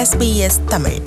SBS Tamil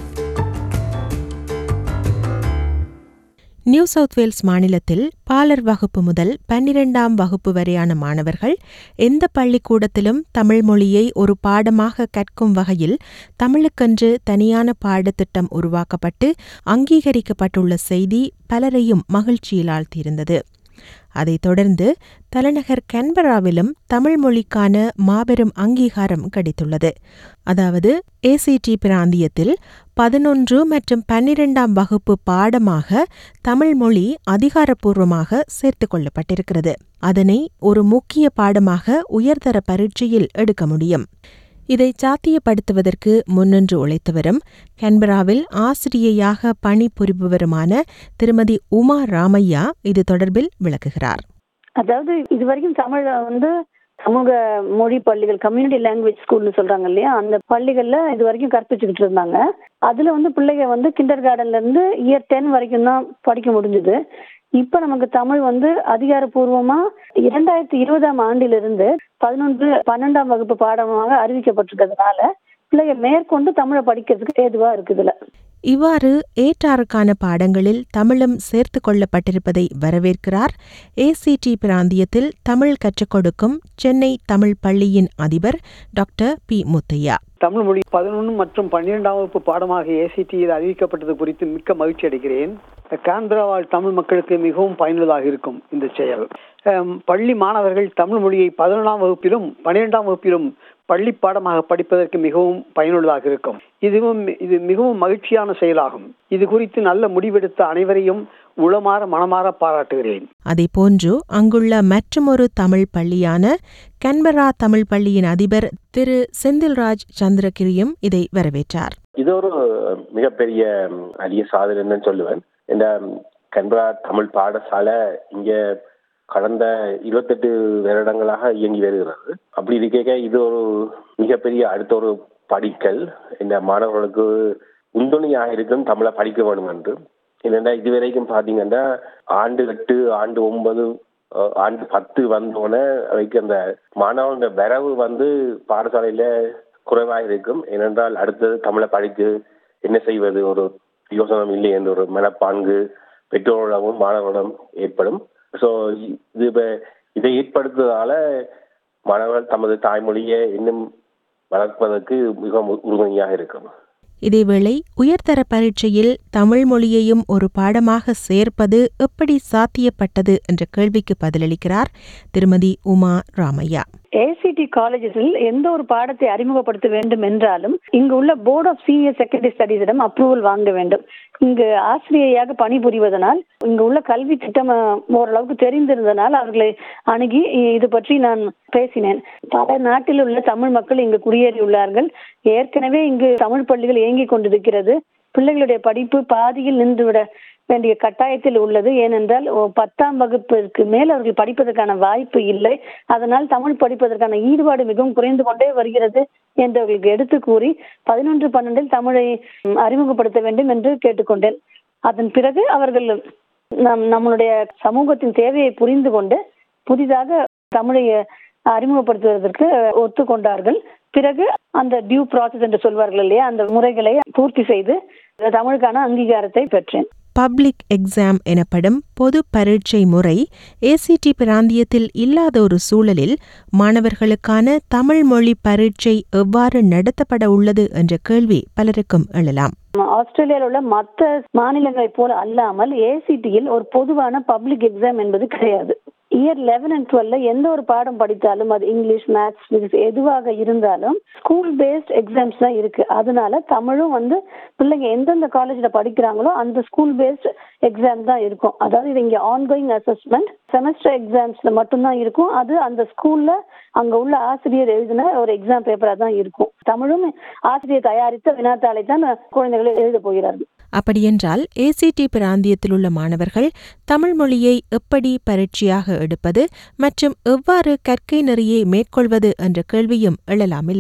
new south wales மாநிலத்தில் பாலர் வகுப்பு முதல் பன்னிரெண்டாம் வகுப்பு வரையான மாணவர்கள் எந்த பள்ளிக்கூடத்திலும் தமிழ் மொழியை ஒரு பாடமாக கற்கும் வகையில் தமிழுக்கென்று தனியான பாடத்திட்டம் உருவாக்கப்பட்டு அங்கீகரிக்கப்பட்டுள்ள செய்தி பலரையும் மகிழ்ச்சியில் ஆழ்த்தியிருந்தது அதைத் தொடர்ந்து தலைநகர் கன்பராவிலும் தமிழ் மொழிக்கான மாபெரும் அங்கீகாரம் கிடைத்துள்ளது அதாவது ஏசிடி பிராந்தியத்தில் பதினொன்று மற்றும் பன்னிரெண்டாம் வகுப்பு பாடமாக தமிழ் மொழி அதிகாரப்பூர்வமாக சேர்த்துக் கொள்ளப்பட்டிருக்கிறது அதனை ஒரு முக்கிய பாடமாக உயர்தர பரீட்சையில் எடுக்க முடியும் இதை சாத்தியப்படுத்துவதற்கு முன்னின்று உழைத்தவரும் கன்பராவில் ஆசிரியையாக பணிபுரிபவருமான திருமதி உமா ராமையா இது தொடர்பில் விளக்குகிறார் அதாவது இது வரைக்கும் தமிழ் வந்து சமூக மொழி பள்ளிகள் கம்யூனிட்டி லாங்குவேஜ் ஸ்கூல்னு சொல்றாங்க இல்லையா அந்த பள்ளிகள்ல இது வரைக்கும் கற்பிச்சுக்கிட்டு இருந்தாங்க அதுல வந்து பிள்ளைங்க வந்து கிண்டர் கார்டன்ல இருந்து இயர் டென் வரைக்கும் தான் படிக்க முடிஞ்சுது இப்ப நமக்கு தமிழ் வந்து அதிகாரப்பூர்வமா இரண்டாயிரத்தி இருபதாம் ஆண்டிலிருந்து பதினொன்று பன்னெண்டாம் வகுப்பு பாடமாக அறிவிக்கப்பட்டிருக்கிறதுனால பிள்ளைங்க மேற்கொண்டு தமிழை படிக்கிறதுக்கு ஏதுவா இருக்குதுல இவ்வாறு ஏற்றாருக்கான பாடங்களில் தமிழும் சேர்த்து கொள்ளப்பட்டிருப்பதை வரவேற்கிறார் ஏசிடி பிராந்தியத்தில் தமிழ் கற்றுக் கொடுக்கும் சென்னை தமிழ் பள்ளியின் அதிபர் டாக்டர் பி முத்தையா தமிழ் மொழி பதினொன்று மற்றும் பன்னிரெண்டாம் வகுப்பு பாடமாக ஏசிடியில் அறிவிக்கப்பட்டது குறித்து மிக்க மகிழ்ச்சி அடைகிறேன் கான்பரா வாழ் தமிழ் மக்களுக்கு மிகவும் பயனுள்ளதாக இருக்கும் இந்த செயல் பள்ளி மாணவர்கள் தமிழ் மொழியை பதினொன்றாம் வகுப்பிலும் பன்னிரெண்டாம் வகுப்பிலும் பள்ளி பாடமாக படிப்பதற்கு மிகவும் பயனுள்ளதாக இருக்கும் இதுவும் இது மிகவும் மகிழ்ச்சியான செயலாகும் இது குறித்து நல்ல முடிவெடுத்த அனைவரையும் உளமாற மனமாற பாராட்டுகிறேன் அதே போன்று அங்குள்ள மற்றுமொரு தமிழ் பள்ளியான கன்பரா தமிழ் பள்ளியின் அதிபர் திரு செந்தில்ராஜ் சந்திரகிரியும் இதை வரவேற்றார் இது ஒரு மிகப்பெரிய அரிய சாதனைன்னு சொல்லுவேன் இந்த கன்பரா தமிழ் பாடசாலை இங்க கடந்த இருபத்தெட்டு வருடங்களாக இயங்கி வருகிறது அப்படி இருக்க இது ஒரு மிகப்பெரிய அடுத்த ஒரு படிக்கல் இந்த மாணவர்களுக்கு உந்துணையாக இருக்கும் தமிழை படிக்க வேண்டும் என்று என்னென்னா இதுவரைக்கும் பார்த்தீங்கன்னா ஆண்டு எட்டு ஆண்டு ஒன்பது ஆண்டு பத்து வந்தோடனே அவைக்கு அந்த மாணவர்களோட வரவு வந்து பாடசாலையில குறைவாக இருக்கும் ஏனென்றால் அடுத்தது தமிழை படித்து என்ன செய்வது ஒரு யோசனம் இல்லை என்ற ஒரு மனப்பான்கு பெற்றோரிடமும் மாணவரிடம் ஏற்படும் ஸோ இது இதை ஏற்படுத்துவதால மாணவர்கள் தமது தாய்மொழியை இன்னும் வளர்ப்பதற்கு மிகவும் உறுதுணையாக இருக்கும் இதேவேளை உயர்தர பரீட்சையில் தமிழ் மொழியையும் ஒரு பாடமாக சேர்ப்பது எப்படி சாத்தியப்பட்டது என்ற கேள்விக்கு பதிலளிக்கிறார் திருமதி உமா ராமையா ஏசிடி காலேஜஸில் எந்த ஒரு பாடத்தை அறிமுகப்படுத்த வேண்டும் என்றாலும் இங்கு உள்ள போர்ட் ஆஃப் சீனியர் செகண்டரி ஸ்டடீஸிடம் அப்ரூவல் வாங்க வேண்டும் இங்கு ஆசிரியையாக பணிபுரிவதனால் இங்கு உள்ள கல்வி திட்டம் ஓரளவுக்கு தெரிந்திருந்தனால் அவர்களை அணுகி இது பற்றி நான் பேசினேன் பல நாட்டில் உள்ள தமிழ் மக்கள் இங்கு குடியேறியுள்ளார்கள் ஏற்கனவே இங்கு தமிழ் பள்ளிகள் இயங்கிக் கொண்டிருக்கிறது பிள்ளைகளுடைய படிப்பு பாதியில் நின்றுவிட வேண்டிய கட்டாயத்தில் உள்ளது ஏனென்றால் பத்தாம் வகுப்பிற்கு மேல் அவர்கள் படிப்பதற்கான வாய்ப்பு இல்லை அதனால் தமிழ் படிப்பதற்கான ஈடுபாடு மிகவும் குறைந்து கொண்டே வருகிறது என்று அவர்களுக்கு எடுத்து கூறி பதினொன்று பன்னெண்டில் தமிழை அறிமுகப்படுத்த வேண்டும் என்று கேட்டுக்கொண்டேன் அதன் பிறகு அவர்கள் நம் நம்மளுடைய சமூகத்தின் தேவையை புரிந்து கொண்டு புதிதாக தமிழை அறிமுகப்படுத்துவதற்கு ஒத்துக்கொண்டார்கள் பிறகு அந்த டியூ ப்ராசஸ் என்று சொல்வார்கள் இல்லையா அந்த முறைகளை பூர்த்தி செய்து தமிழுக்கான அங்கீகாரத்தை பெற்றேன் பப்ளிக் எக்ஸாம் எனப்படும் பொது பரீட்சை முறை ஏசிடி பிராந்தியத்தில் இல்லாத ஒரு சூழலில் மாணவர்களுக்கான தமிழ் மொழி பரீட்சை எவ்வாறு நடத்தப்பட உள்ளது என்ற கேள்வி பலருக்கும் எழலாம் ஆஸ்திரேலியாவில் உள்ள மற்ற மாநிலங்களைப் போல அல்லாமல் ஏசிடியில் ஒரு பொதுவான பப்ளிக் எக்ஸாம் என்பது கிடையாது இயர் லெவன் அண்ட் டுவெல்ல எந்த ஒரு பாடம் படித்தாலும் அது இங்கிலீஷ் மேத்ஸ் பிசிக்ஸ் எதுவாக இருந்தாலும் ஸ்கூல் பேஸ்ட் எக்ஸாம்ஸ் தான் இருக்கு அதனால தமிழும் வந்து பிள்ளைங்க எந்தெந்த காலேஜ்ல படிக்கிறாங்களோ அந்த ஸ்கூல் பேஸ்ட் எக்ஸாம் தான் இருக்கும் அதாவது இது இங்க ஆன்கோயிங் அசஸ்மெண்ட் செமஸ்டர் எக்ஸாம்ஸ்ல மட்டும்தான் இருக்கும் அது அந்த ஸ்கூல்ல அங்க உள்ள ஆசிரியர் எழுதின ஒரு எக்ஸாம் பேப்பரா தான் இருக்கும் தமிழும் ஆசிரியர் தயாரித்த வினாத்தாளை தான் குழந்தைகள் எழுத போகிறார்கள் அப்படியென்றால் ஏசிடி பிராந்தியத்தில் உள்ள மாணவர்கள் தமிழ் மொழியை எப்படி பரீட்சையாக எடுப்பது மற்றும் எவ்வாறு கற்கை நெறியை மேற்கொள்வது என்ற கேள்வியும் எழலாம் இல்லையா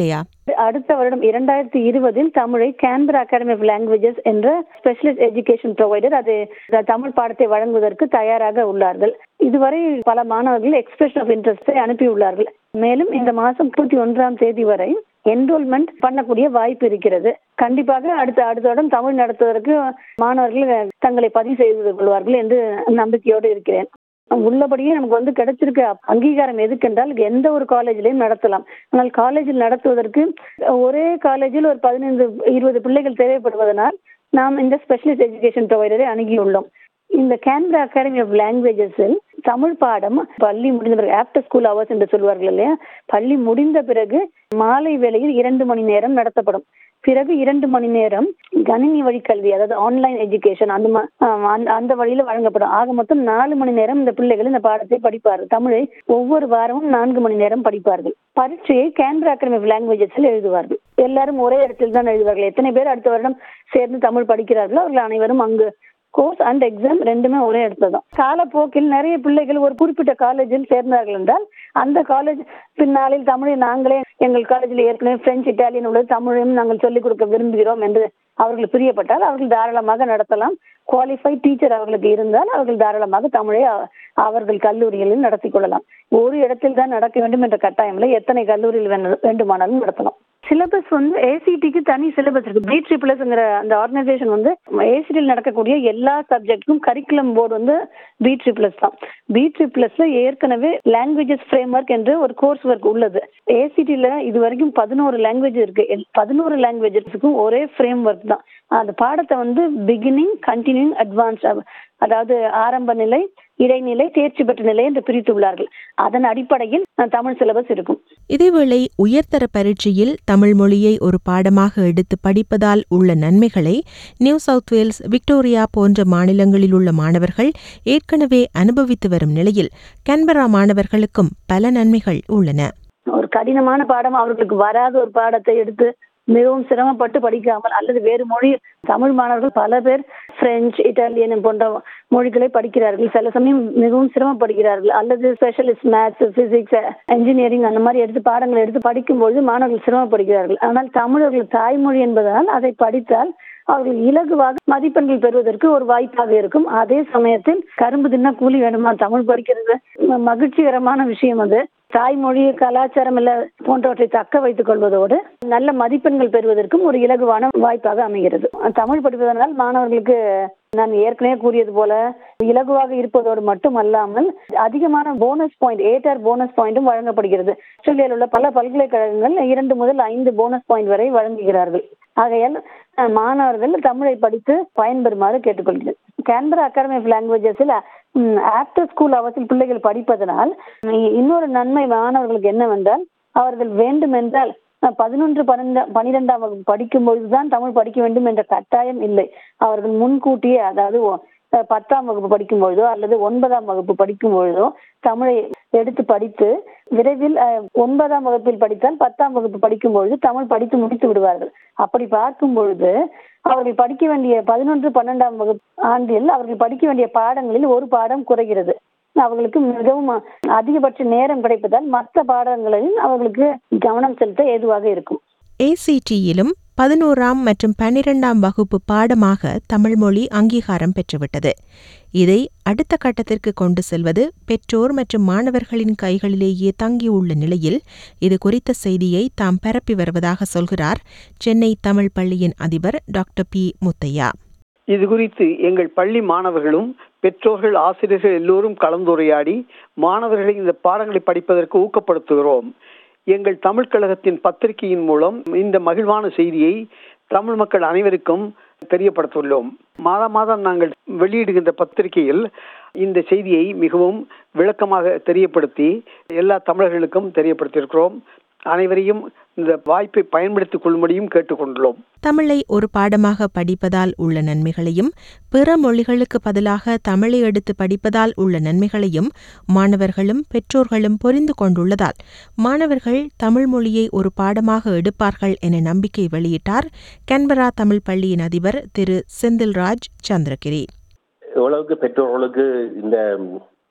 அடுத்த வருடம் இரண்டாயிரத்தி இருபதில் தமிழை கேன்பரா அகாடமி ஆஃப் லாங்குவேஜஸ் என்ற ஸ்பெஷலிஸ்ட் எஜுகேஷன் ப்ரொவைடர் அது தமிழ் பாடத்தை வழங்குவதற்கு தயாராக உள்ளார்கள் இதுவரை பல மாணவர்கள் எக்ஸ்பிரஷன் ஆஃப் இன்ட்ரெஸ்டை அனுப்பியுள்ளார்கள் மேலும் இந்த மாதம் முப்பத்தி ஒன்றாம் தேதி வரை என்ரோல்மெண்ட் பண்ணக்கூடிய வாய்ப்பு இருக்கிறது கண்டிப்பாக அடுத்த அடுத்த வருடம் தமிழ் நடத்துவதற்கு மாணவர்கள் தங்களை பதிவு செய்து கொள்வார்கள் என்று நம்பிக்கையோடு இருக்கிறேன் உள்ளபடியே நமக்கு வந்து கிடைச்சிருக்க அங்கீகாரம் எதுக்கென்றால் எந்த ஒரு காலேஜ்லயும் நடத்தலாம் ஆனால் காலேஜில் நடத்துவதற்கு ஒரே காலேஜில் ஒரு பதினைந்து இருபது பிள்ளைகள் தேவைப்படுவதனால் நாம் இந்த ஸ்பெஷலிஸ்ட் எஜுகேஷன் ப்ரொவைடரை அணுகியுள்ளோம் இந்த கேன்பரா அகாடமி ஆஃப் லாங்குவேஜஸில் தமிழ் பாடம் பள்ளி முடிந்த பிறகு ஆஃப்டர் ஸ்கூல் ஹவர்ஸ் என்று சொல்வார்கள் இல்லையா பள்ளி முடிந்த பிறகு மாலை வேளையில் இரண்டு மணி நேரம் நடத்தப்படும் பிறகு இரண்டு மணி நேரம் கணினி வழி கல்வி அதாவது ஆன்லைன் எஜுகேஷன் அந்த ம- ஆஹ் அந்த- அந்த வழியில வழங்கப்படும் ஆக மொத்தம் நாலு மணி நேரம் இந்த பிள்ளைகள் இந்த பாடத்தை படிப்பார்கள் தமிழை ஒவ்வொரு வாரமும் நான்கு மணி நேரம் படிப்பார்கள் பரீட்சையை கேந்திர அகாடமி ஆஃப் லாங்குவேஜஸில் எழுதுவார்கள் எல்லாரும் ஒரே இடத்தில் தான் எழுதுவார்கள் எத்தனை பேர் அடுத்த வருடம் சேர்ந்து தமிழ் படிக்கிறார்களோ அவர்கள் அனைவரும் அங்கு கோர்ஸ் அண்ட் எக்ஸாம் ரெண்டுமே ஒரே இடத்துல தான் காலப்போக்கில் நிறைய பிள்ளைகள் ஒரு குறிப்பிட்ட காலேஜில் சேர்ந்தார்கள் என்றால் அந்த காலேஜ் பின்னாளில் தமிழை நாங்களே எங்கள் காலேஜில் ஏற்கனவே பிரெஞ்சு இட்டாலியன் உள்ளது தமிழையும் நாங்கள் சொல்லிக் கொடுக்க விரும்புகிறோம் என்று அவர்கள் பிரியப்பட்டால் அவர்கள் தாராளமாக நடத்தலாம் குவாலிஃபைட் டீச்சர் அவர்களுக்கு இருந்தால் அவர்கள் தாராளமாக தமிழை அ- அவர்கள் கல்லூரிகளில் நடத்தி கொள்ளலாம் ஒரு இடத்தில் தான் நடக்க வேண்டும் என்ற கட்டாயம் இல்லை எத்தனை கல்லூரியில் வேணா- வேண்டுமானாலும் நடத்தலாம் சிலபஸ் வந்து ஏசிடிக்கு தனி சிலபஸ் இருக்கு பி ட்ரிபிள்எஸ்ங்கிற அந்த ஆர்கனைசேஷன் வந்து ஏசிடியில் நடக்கக்கூடிய எல்லா சப்ஜெக்ட்டுக்கும் கரிக்குலம் போர்டு வந்து பி ட்ரிபிள்எஸ் தான் பி ட்ரிபிள்எஸ்ல ஏற்கனவே லாங்குவேஜஸ் ஃப்ரேம் ஒர்க் என்று ஒரு கோர்ஸ் ஒர்க் உள்ளது ஏசிடியில் இது வரைக்கும் பதினோரு லாங்குவேஜ் இருக்கு எல்- பதினோரு லாங்குவேஜஸ்க்கும் ஒரே ஃப்ரேம் ஒர்க் தான் அந்த பாடத்தை வந்து பிகினிங் கண்டினியூங் அட்வான்ஸ் அதாவது ஆரம்ப நிலை இடைநிலை தேர்ச்சி பெற்ற நிலை என்று பிரித்துள்ளார்கள் அதன் அடிப்படையில் அஹ், தமிழ் சிலபஸ் இருக்கும் இதேவேளை உயர்தர பரீட்சையில் தமிழ் மொழியை ஒரு பாடமாக எடுத்து படிப்பதால் உள்ள நன்மைகளை நியூ சவுத் வேல்ஸ் விக்டோரியா போன்ற மாநிலங்களில் உள்ள மாணவர்கள் ஏற்கனவே அனுபவித்து வரும் நிலையில் கன்பரா மாணவர்களுக்கும் பல நன்மைகள் உள்ளன ஒரு கடினமான பாடம் அவர்களுக்கு வராத ஒரு பாடத்தை எடுத்து மிகவும் சிரமப்பட்டு படிக்காமல் அல்லது வேறு மொழி தமிழ் மாணவர்கள் பல பேர் பிரெஞ்சு இட்டாலியன் போன்ற மொழிகளை படிக்கிறார்கள் சில சமயம் மிகவும் சிரமப்படுகிறார்கள் அல்லது ஸ்பெஷலிஸ்ட் மேத்ஸ் பிசிக்ஸ் இன்ஜினியரிங் அந்த மாதிரி எடுத்து பாடங்களை எடுத்து படிக்கும்போது மாணவர்கள் சிரமப்படுகிறார்கள் ஆனால் தமிழ் அவர்கள் தாய்மொழி என்பதால் அதை படித்தால் அவர்கள் இலகுவாக மதிப்பெண்கள் பெறுவதற்கு ஒரு வாய்ப்பாக இருக்கும் அதே சமயத்தில் கரும்பு தின்னா கூலி வேணுமா தமிழ் படிக்கிறது ம- மகிழ்ச்சிகரமான விஷயம் அது தாய்மொழி கலாச்சாரம் இல்ல போன்றவற்றை தக்க வைத்துக் கொள்வதோடு நல்ல மதிப்பெண்கள் பெறுவதற்கும் ஒரு இலகுவான வாய்ப்பாக அமைகிறது தமிழ் படிப்பதனால் மாணவர்களுக்கு நான் ஏற்கனவே கூறியது போல இலகுவாக இருப்பதோடு மட்டும் அல்லாமல் அதிகமான போனஸ் பாயிண்ட் ஏட்டார் போனஸ் பாயிண்டும் வழங்கப்படுகிறது ஆஸ்திரேலியாவில் உள்ள பல பல்கலைக்கழகங்கள் இரண்டு முதல் ஐந்து போனஸ் பாயிண்ட் வரை வழங்குகிறார்கள் ஆகையால் அஹ், மாணவர்கள் தமிழை படித்து பயன்பெறுமாறு கேட்டுக்கொள்கிறேன் கேன்பரா அகாடமி ஆஃப் லாங்குவேஜஸில் ஆஃப்டர் ஸ்கூல் அவசில் பிள்ளைகள் படிப்பதனால் உம், இன்னொரு நன்மை மாணவர்களுக்கு என்னவென்றால் அவர்கள் வேண்டுமென்றால் அஹ், பதினொன்று பன்னெண்டு பனிரெண்டாம் வகுப்பு படிக்கும் பொழுதுதான் தமிழ் படிக்க வேண்டும் என்ற கட்டாயம் இல்லை அவர்கள் முன்கூட்டியே அதாவது ஒ- அஹ், பத்தாம் வகுப்பு படிக்கும் பொழுதோ அல்லது ஒன்பதாம் வகுப்பு படிக்கும் பொழுதோ தமிழை எடுத்து படித்து விரைவில் அஹ், ஒன்பதாம் வகுப்பில் படித்தால் பத்தாம் வகுப்பு படிக்கும் பொழுது தமிழ் படித்து முடித்து விடுவார்கள் அப்படி பார்க்கும் பொழுது அவர்கள் படிக்க வேண்டிய பதினொன்று பன்னெண்டாம் வகுப்பு ஆண்டில் அவர்கள் படிக்க வேண்டிய பாடங்களில் ஒரு பாடம் குறைகிறது அவர்களுக்கு மிகவும் அதிகபட்ச நேரம் கிடைப்பதால் மற்ற பாடங்களில் அவர்களுக்கு கவனம் செலுத்த ஏதுவாக இருக்கும் ஏசிடியிலும் பதினோராம் மற்றும் பன்னிரெண்டாம் வகுப்பு பாடமாக தமிழ் மொழி அங்கீகாரம் பெற்றுவிட்டது இதை அடுத்த கட்டத்திற்கு கொண்டு செல்வது பெற்றோர் மற்றும் மாணவர்களின் கைகளிலேயே தங்கியுள்ள நிலையில் இது குறித்த செய்தியை தாம் பரப்பி வருவதாக சொல்கிறார் சென்னை தமிழ் பள்ளியின் அதிபர் டாக்டர் பி முத்தையா இது குறித்து எங்கள் பள்ளி மாணவர்களும் பெற்றோர்கள் ஆசிரியர்கள் எல்லோரும் கலந்துரையாடி மாணவர்களை இந்த பாடங்களை படிப்பதற்கு ஊக்கப்படுத்துகிறோம் எங்கள் தமிழ் கழகத்தின் பத்திரிகையின் மூலம் இந்த மகிழ்வான செய்தியை தமிழ் மக்கள் அனைவருக்கும் தெரியப்படுத்தியுள்ளோம் மாதம் மாதம் நாங்கள் வெளியிடுகின்ற பத்திரிகையில் இந்த செய்தியை மிகவும் விளக்கமாக தெரியப்படுத்தி எல்லா தமிழர்களுக்கும் தெரியப்படுத்தியிருக்கிறோம் அனைவரையும் இந்த வாய்ப்பை பயன்படுத்திக் கொள்ளும்படியும் கேட்டுக்கொண்டுள்ளோம் தமிழை ஒரு பாடமாக படிப்பதால் உள்ள நன்மைகளையும் பிற மொழிகளுக்கு பதிலாக தமிழை எடுத்து படிப்பதால் உள்ள நன்மைகளையும் மாணவர்களும் பெற்றோர்களும் புரிந்து கொண்டுள்ளதால் மாணவர்கள் தமிழ் மொழியை ஒரு பாடமாக எடுப்பார்கள் என நம்பிக்கை வெளியிட்டார் கன்பரா தமிழ் பள்ளியின் அதிபர் திரு செந்தில்ராஜ் சந்திரகிரி எவ்வளவுக்கு பெற்றோர்களுக்கு இந்த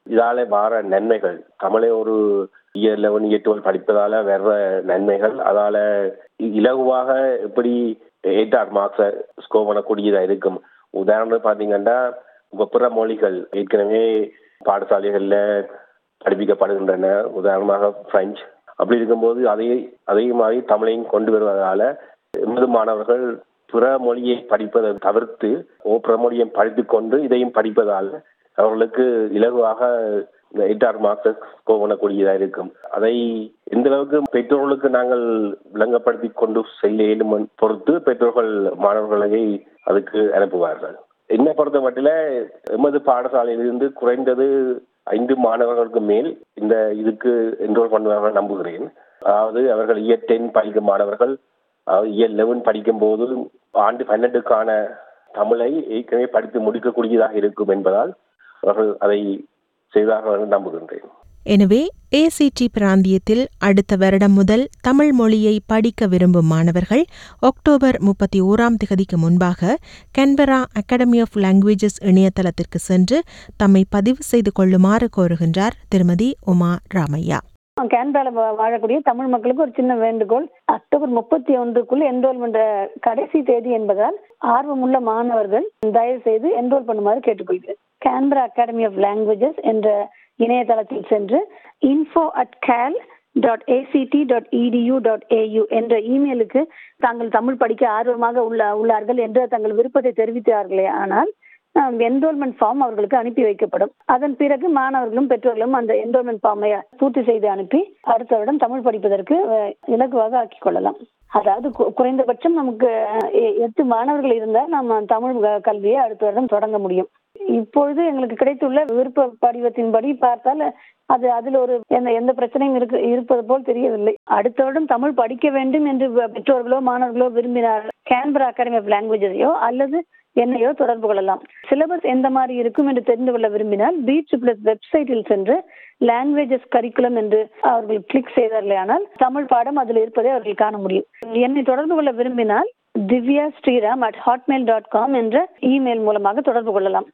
இதால வார நன்மைகள் தமிழை ஒரு இயர் லெவன் இயர் டுவெல் படிப்பதால வர்ற நன்மைகள் அதால இலகுவாக எப்படி எயிட் ஆர் மார்க்ஸை ஸ்கோர் பண்ணக்கூடியதா இருக்கும் உதாரணம் பாத்தீங்கன்னா இப்ப பிற மொழிகள் ஏற்கனவே பாடசாலைகள்ல படிப்பிக்கப்படுகின்றன உதாரணமாக பிரெஞ்சு அப்படி இருக்கும்போது அதை அதே மாதிரி தமிழையும் கொண்டு வருவதால எமது மாணவர்கள் பிற மொழியை படிப்பதை தவிர்த்து ஓ பிற மொழியை படித்துக் கொண்டு இதையும் படிப்பதால் அவர்களுக்கு இலகுவாக இந்த எயிட் ஆர் மார்க்ஸ் ஸ்கோர் பண்ணக்கூடியதாக இருக்கும் அதை எந்த அளவுக்கு பெற்றோர்களுக்கு நாங்கள் விளங்கப்படுத்தி கொண்டு செல்ல இயலும் பொறுத்து பெற்றோர்கள் மாணவர்களை அதுக்கு அனுப்புவார்கள் என்னை பொறுத்த மட்டில எமது பாடசாலையிலிருந்து குறைந்தது ஐந்து மாணவர்களுக்கு மேல் இந்த இதுக்கு என்ரோல் பண்ணுவார்கள் நம்புகிறேன் அதாவது அவர்கள் இயர் டென் படிக்கும் மாணவர்கள் அதாவது இயர் லெவன் படிக்கும் போது ஆண்டு பன்னெண்டுக்கான தமிழை ஏற்கனவே படித்து முடிக்கக்கூடியதாக இருக்கும் என்பதால் அவர்கள் அதை செய்வார்கள் என்று நம்புகின்றேன் எனவே ஏசிடி பிராந்தியத்தில் அடுத்த வருடம் முதல் தமிழ் மொழியை படிக்க விரும்பும் மாணவர்கள் அக்டோபர் முப்பத்தி ஓராம் திகதிக்கு முன்பாக கன்பரா அகாடமி ஆஃப் லாங்குவேஜஸ் இணையதளத்திற்கு சென்று தம்மை பதிவு செய்து கொள்ளுமாறு கோருகின்றார் திருமதி உமா ராமையா கேன்பரால வா- வாழக்கூடிய தமிழ் மக்களுக்கு ஒரு சின்ன வேண்டுகோள் அக்டோபர் முப்பத்தி ஒன்றுக்குள் என்ரோல்மெண்ட் கடைசி தேதி என்பதால் ஆர்வமுள்ள மாணவர்கள் தயவு செய்து என்ரோல் பண்ணுமாறு கேட்டுக்கொள்கிறேன் கேன்பரா அகாடமி ஆஃப் லாங்குவேஜஸ் என்ற இணையதளத்தில் சென்று info at cal dot ACT dot edu dot AU என்ற இமெயிலுக்கு தாங்கள் தமிழ் படிக்க ஆர்வமாக உள்ள உள்ளார்கள் என்று தங்கள் விருப்பத்தை தெரிவித்தார்களே ஆனால் என்ரோல்மெண்ட் ஃபார்ம் அவர்களுக்கு அனுப்பி வைக்கப்படும் அதன் பிறகு மாணவர்களும் பெற்றோர்களும் அந்த என்ரோல்மெண்ட் ஃபார்மை பூர்த்தி செய்து அனுப்பி அடுத்த வருடம் தமிழ் படிப்பதற்கு அஹ், இலகுவாக ஆக்கிக் கொள்ளலாம் அதாவது கு- குறைந்தபட்சம் நமக்கு அஹ், எ- எட்டு மாணவர்கள் இருந்தால் நம்ம தமிழ் க- கல்வியை அடுத்த வருடம் தொடங்க முடியும் இப்பொழுது எங்களுக்கு கிடைத்துள்ள விருப்ப படிவத்தின்படி பார்த்தால் அது அதில் ஒரு எந்த எந்த பிரச்சனையும் இருக்கு இருப்பது போல் தெரியவில்லை அடுத்த வருடம் தமிழ் படிக்க வேண்டும் என்று வ- பெற்றோர்களோ மாணவர்களோ விரும்பினார் கேன்பரா அகாடமி ஆஃப் லாங்குவேஜஸையோ அல்லது என்னையோ தொடர்பு கொள்ளலாம் சிலபஸ் எந்த மாதிரி இருக்கும் என்று தெரிந்து கொள்ள விரும்பினால் பீச் பிளஸ் வெப்சைட்டில் சென்று லாங்குவேஜஸ் கரிக்குலம் என்று அவர்கள் கிளிக் செய்தார்களேயானால் தமிழ் பாடம் அதில் இருப்பதை அவர்கள் காண முடியும் என்னை தொடர்பு கொள்ள விரும்பினால் Divya Sriram at hotmail dot com என்ற இமெயில் மூலமாக தொடர்பு கொள்ளலாம்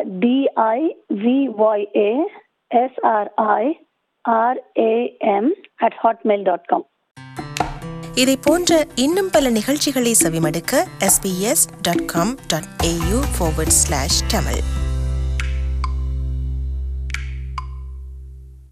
D I V Y A S R I R A M at hotmail dot com இதை போன்ற இன்னும் பல நிகழ்ச்சிகளை செவிமடுக்க sbs.com.au forward slash tamil